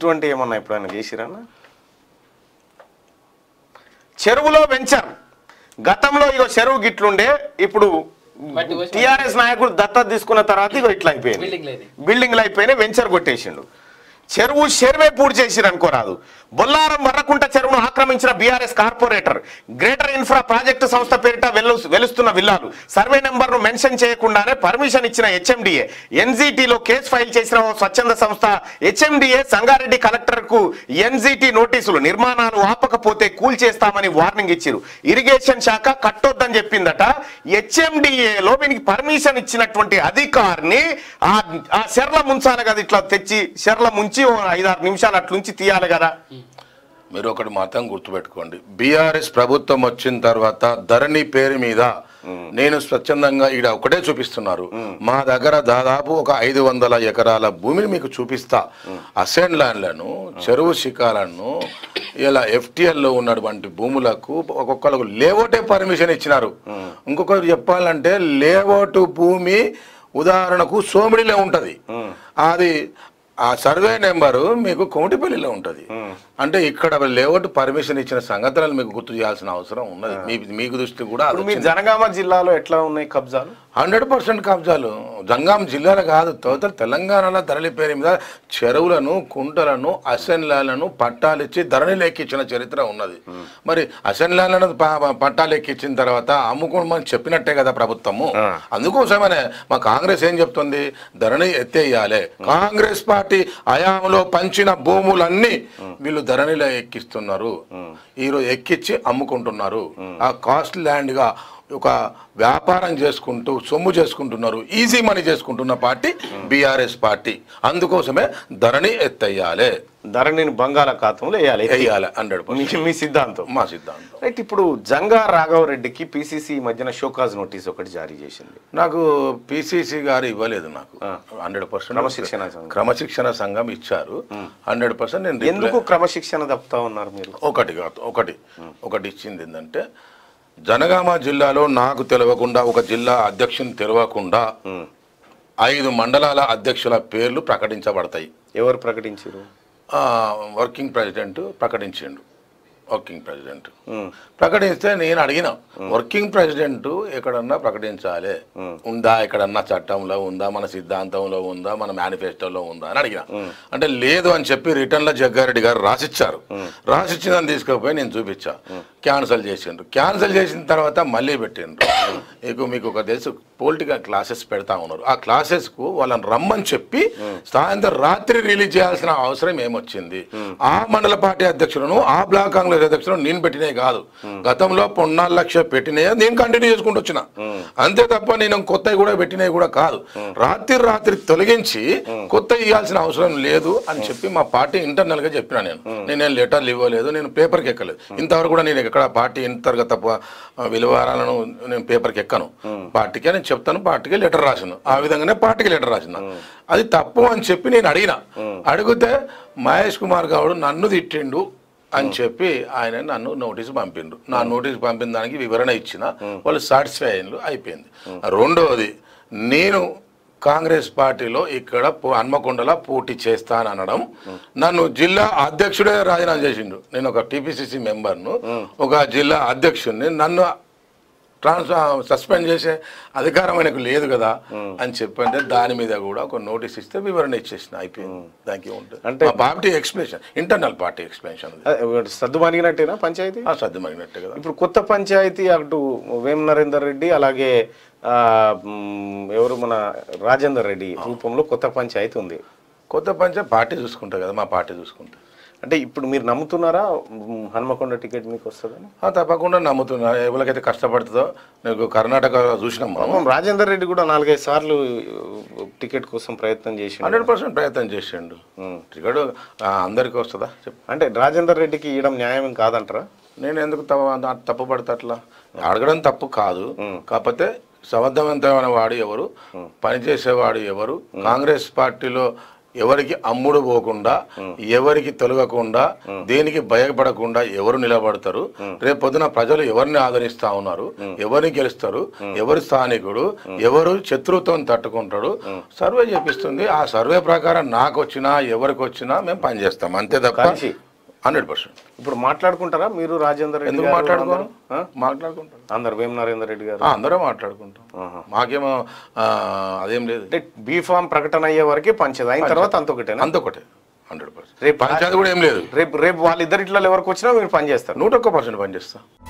ఇటువంటి ఏమన్నా ఎప్పుడైనా చేసిరన్నా చెరువులో వెంచర్ గతంలో ఇగో చెరువు గిట్లుండే ఇప్పుడు మట్టి పోసి టిఆర్ఎస్ నాయకుడు దత్తత తీసుకున్న తర్వాత ఇగో ఇట్లా అయిపోయింది బిల్డింగ్లు అయితే. బిల్డింగ్లు అయిపోయినాయి వెంచర్ కొట్టేసిండు చెరువు చెరువే పూర్తి చేసిరు అనుకోరాదు బొల్లారం వర్రకుంట చెరువును ఆక్రమించిన B R S corporator greater infra project సంస్థ పేరిట వెలు వెలుస్తున్న విల్లాలు సర్వే నెంబర్ ను మెన్షన్ చేయకుండానే పర్మిషన్ ఇచ్చిన హెచ్ఎండిఏ ఎన్జిటిలో కేసు ఫైల్ చేసిన ఓ స్వచ్ఛంద సంస్థ హెచ్ఎండిఏ సంగారెడ్డి కలెక్టర్ కు ఎన్జిటి నోటీసులు నిర్మాణాలు ఆపకపోతే కూల్చేస్తామని వార్నింగ్ ఇచ్చిరు ఇరిగేషన్ శాఖ కట్టొద్దని చెప్పిందట హెచ్ఎండిఏలో వీనికి పర్మిషన్ ఇచ్చినటువంటి అధికారిని ఆ ఆ శర్ల ముంచాలి కదా ఇట్లా తెచ్చి శర్ల ముంచి ఓ ఐదారు నిమిషాలు అట్లుంచి తీయాలి కదా మీరు ఒకటి మాత్రం గుర్తుపెట్టుకోండి బీఆర్ఎస్ ప్రభుత్వం వచ్చిన తర్వాత ధరణి పేరు మీద నేను స్వచ్ఛందంగా ఈడ ఒకటే చూపిస్తున్నారు మా దగ్గర దాదాపు ఒక ఐదు వందల ఎకరాల భూమిని మీకు చూపిస్తా అసెంట్ ల్యాండ్లను చెరువు శిఖాలను ఇలా FTL లో ఉన్నటువంటి భూములకు ఒక్కొక్కరికి లేఅవుటే పర్మిషన్ ఇచ్చినారు ఇంకొకరు చెప్పాలంటే లేఅవుట్ భూమి ఉదాహరణకు సోమిడిలో ఉంటది అది ఆ సర్వే నెంబరు మీకు కోటిపల్లిలో ఉంటది అంటే ఇక్కడ లేఅవుట్ పర్మిషన్ ఇచ్చిన సంగతులను మీకు గుర్తు చేయాల్సిన అవసరం ఉన్నది మీ మీకు దృష్టి కూడా ఇప్పుడు మీ జనగామ జిల్లాలో ఎట్లా ఉన్నాయి కబ్జాలు హండ్రెడ్ పర్సెంట్ కబ్జాలు జంగాం జిల్లాలో కాదు టోటల్ తెలంగాణలో ధరలి పేరు మీద చెరువులను కుంటలను అసెన్లాలను పట్టాలిచ్చి ధరణి ఎక్కించిన చరిత్ర ఉన్నది మరి అసెన్లాలను పట్టాలు ఎక్కించిన తర్వాత అమ్ముకోమని చెప్పినట్టే కదా ప్రభుత్వము అందుకోసమనే మా కాంగ్రెస్ ఏం చెప్తుంది ధరణి ఎత్తేయాలి కాంగ్రెస్ పార్టీ హయాంలో పంచిన భూములన్నీ వీళ్ళు ధరణిలో ఎక్కిస్తున్నారు ఈరోజు ఎక్కించి అమ్ముకుంటున్నారు ఆ కాస్ట్ ల్యాండ్ గా ఒక వ్యాపారం చేసుకుంటూ సొమ్ము చేసుకుంటున్నారు ఈజీ మనీ చేసుకుంటున్న పార్టీ బీఆర్ఎస్ పార్టీ అందుకోసమే ధరణి ఎత్తేయాలి ధరణిని బంగాళాఖాతంలో వేయాలి వేయాలి హండ్రెడ్ మీ- మీ సిద్ధాంతం మా సిద్ధాంతం రైట్ ఇప్పుడు జంగా రాఘవరెడ్డికి పిసిసి మధ్యన షోకాజ్ నోటీస్ ఒకటి జారీ చేసింది నాకు పిసిసి గారు ఇవ్వలేదు నాకు హండ్రెడ్ పర్సెంట్ క్రమశిక్షణ సంఘం. క్రమశిక్షణ సంఘం ఇచ్చారు హండ్రెడ్ పర్సెంట్ నేను ఎందుకు క్రమశిక్షణ తప్పుతా ఉన్నారు మీరు ఒకటి కాదు ఒకటి ఒకటి ఇచ్చింది ఏంటంటే జనగామ జిల్లాలో నాకు తెలియకుండా ఒక జిల్లా అధ్యక్షుని తెలియకుండా ఐదు మండలాల అధ్యక్షుల పేర్లు ప్రకటించబడతాయి ఎవరు ప్రకటించారు ఆ, వర్కింగ్ ప్రెసిడెంట్ ప్రకటించిండు వర్కింగ్ ప్రెసిడెంట్ ప్రకటిస్తే నేను అడిగిన వర్కింగ్ ప్రెసిడెంట్ ఎక్కడన్నా ప్రకటించాలి ఉందా ఎక్కడన్నా చట్టంలో ఉందా మన సిద్ధాంతంలో ఉందా మన మేనిఫెస్టోలో ఉందా అని అడిగిన అంటే లేదు అని చెప్పి రిటర్న్ లో జగ్గారెడ్డి గారు రాసిచ్చారు రాసిచ్చిందని తీసుకుపోయి నేను చూపించా క్యాన్సిల్ చేసిండ్రు క్యాన్సిల్ చేసిన తర్వాత మళ్ళీ పెట్టిండ్రు మీకు మీకు ఒక తెలుసు పొలిటికల్ క్లాసెస్ పెడతా ఉన్నారు ఆ క్లాసెస్ కు వాళ్ళని రమ్మని చెప్పి సాయంత్రం రాత్రి రిలీజ్ చేయాల్సిన అవసరం ఏమొచ్చింది ఆ మండల పార్టీ అధ్యక్షులను ఆ బ్లాక్ కాంగ్రెస్ అధ్యక్షులను నేను పెట్టినవి కాదు గతంలో పొన్నాలు లక్ష పెట్టినవి నేను కంటిన్యూ చేసుకుంటూ వచ్చిన అంతే తప్ప నేను కొత్తవి కూడా పెట్టినవి కూడా కాదు రాత్రి రాత్రి తొలగించి కొత్త ఇవ్వాల్సిన అవసరం లేదు అని చెప్పి మా పార్టీ ఇంటర్నల్ గా చెప్పిన నేను నేనేం లెటర్లు ఇవ్వలేదు నేను పేపర్కి ఎక్కలేదు ఇంతవరకు కూడా నేను ఎక్కడ పార్టీ అంతర్గత ప- విలువరాలను నేను పేపర్కి ఎక్కను పార్టీకే నేను చెప్తాను పార్టీకి లెటర్ రాసిన ఆ విధంగానే పార్టీకి లెటర్ రాసిన అది తప్పు అని చెప్పి నేను అడిగిన అడిగితే మహేష్ కుమార్ గౌడ్ నన్ను తిట్టిండు అని చెప్పి ఆయన నన్ను నోటీస్ పంపిండు నా నోటీస్ పంపిన దానికి వివరణ ఇచ్చిన వాళ్ళు సాటిస్ఫై అయ్యిండ్రు అయిపోయింది రెండవది నేను కాంగ్రెస్ పార్టీలో ఇక్కడ పో- హన్మకొండలో పోటీ చేస్తాననడం నన్ను జిల్లా అధ్యక్షుడే రాజీనామా చేసిండు నేను ఒక టీపీసీసీ మెంబర్ను ఒక జిల్లా అధ్యక్షుడిని నన్ను ట్రాన్స్ సస్పెండ్ చేసే అధికారం ఆయనకు లేదు కదా అని చెప్పంటే దాని మీద కూడా ఒక నోటీస్ ఇస్తే వివరణ ఇచ్చేసిన అయిపోయింది దానికి ఉంటుంది అంటే- అంటే party explanation internal party explanation అదే, సద్దు మరిగినట్టేనా పంచాయతీ సర్దుమగినట్టే కదా ఇప్పుడు కొత్త పంచాయతీ అటు వేం నరేందర్ రెడ్డి అలాగే ఆ, మ్, ఎవరు మన రాజేందర్ రెడ్డి రూపంలో కొత్త పంచాయతీ ఉంది కొత్త పంచాయతీ పార్టీ చూసుకుంటా కదా మా పార్టీ చూసుకుంటా అంటే ఇప్పుడు మీరు నమ్ముతున్నారా మ్, హన్మకొండ టికెట్ మీకు వస్తుందని ఆ, తప్పకుండా నమ్ముతున్నా ఎవరికైతే కష్టపడుతుందో నీకు కర్ణాటక చూసినాం మనం పాపం రాజేందర్ రెడ్డి కూడా నాలుగైదు సార్లు టికెట్ కోసం ప్రయత్నం చేసి హండ్రెడ్ పర్సెంట్ ప్రయత్నం చేసిండు టికెట్ ఆ, అందరికీ వస్తుందా చెప్పు అంటే రాజేందర్ రెడ్డికి ఇవ్వడం న్యాయం కాదంటారా నేను ఎందుకు తప్పు తప్పు పడతా అట్లా అడగడం తప్పు కాదు కాకపోతే సమర్థవంతమైన వాడు ఎవరు పనిచేసేవాడు ఎవరు కాంగ్రెస్ పార్టీలో ఎవరికి అమ్ముడు పోకుండా ఎవరికి తొలగకుండా దేనికి భయపడకుండా ఎవరు నిలబడతారు రేపు పొద్దున ప్రజలు ఎవరిని ఆదరిస్తా ఉన్నారు ఎవరిని గెలుస్తారు ఎవరు స్థానికుడు ఎవరు శత్రుత్వం తట్టుకుంటాడు సర్వే చేపిస్తుంది ఆ సర్వే ప్రకారం నాకు వచ్చినా ఎవరికి వచ్చినా మేము పనిచేస్తాం అంతే తప్ప కలిసి. హండ్రెడ్ పర్సెంట్ ఇప్పుడు మాట్లాడుకుంటారా మీరు రాజేందర్ రెడ్డి ఎందుకు గారు మాట్లాడుకోను అందరూ? ఆ? మాట్లాడుకుంటాం అందరు వేం నరేందర్ రెడ్డి గారు ఆ, అందరం మాట్లాడుకుంటాం మాకేమో ఆ, అదేం లేదు అంటే బీ ఫామ్ ప్రకటన అయ్యే వరకే పంచదు అయిన తర్వాత అంత ఒకటేనా అంత ఒకటే హండ్రెడ్ పర్సెంట్ రేపు పంచాయతీ కూడా ఏం లేదు రేపు రేపు వాళ్ళిద్దరిట్లో ఎవరికి వచ్చినా మీరు పని చేస్తారు నూట ఒక్క పర్సెంట్ పనిచేస్తా